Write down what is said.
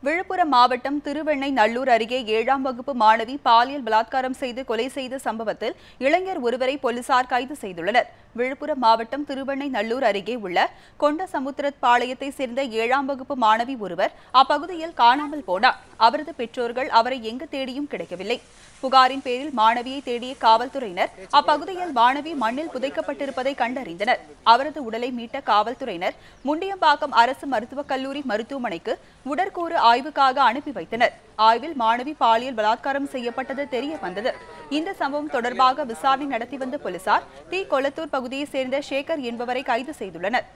விழுப்புரம் மாவட்டம் திருவெண்ணை நல்லூர் அருகே ஏழாம் வகுப்பு மாணவி பாலியல் பலாத்காரம் செய்து கொலை செய்த சம்பவத்தில் இளைஞர் ஒருவரை போலீசார் கைது செய்துள்ளனர் விழுப்புரம் மாவட்டம் திருவெண்ணை நல்லூர் அருகே உள்ள கொண்ட சமுத்திரத் பாளையத்தை சேர்ந்த ஏழாம் வகுப்பு மாணவி ஒருவர் அப்பகுதியில் காணாமல் போனார் அவரது பெற்றோர்கள் அவரை எங்கு தேடியும் கிடைக்கவில்லை புகாரின் பேரில் மாணவியை தேடிய காவல்துறையினர் அப்பகுதியில் மாணவி மண்ணில் புதைக்கப்பட்டிருப்பதை கண்டறிந்தனர் அவரது உடலை மீட்ட காவல்துறையினர் முண்டியம்பாக்கம் அரசு மருத்துவக் கல்லூரி மருத்துவமனைக்கு உடற்கூறு ஆய்வுக்காக அனுப்பி வைத்தனர் ஆய்வில் மாணவி பாலியல் பலாத்காரம் செய்யப்பட்டது தெரிய வந்தது இந்த சம்பவம் தொடர்பாக விசாரணை நடத்தி வந்த போலீசார் டி கொளத்தூர் பகுதியைச் சேர்ந்த சேகர் என்பவரை கைது செய்துள்ளனர்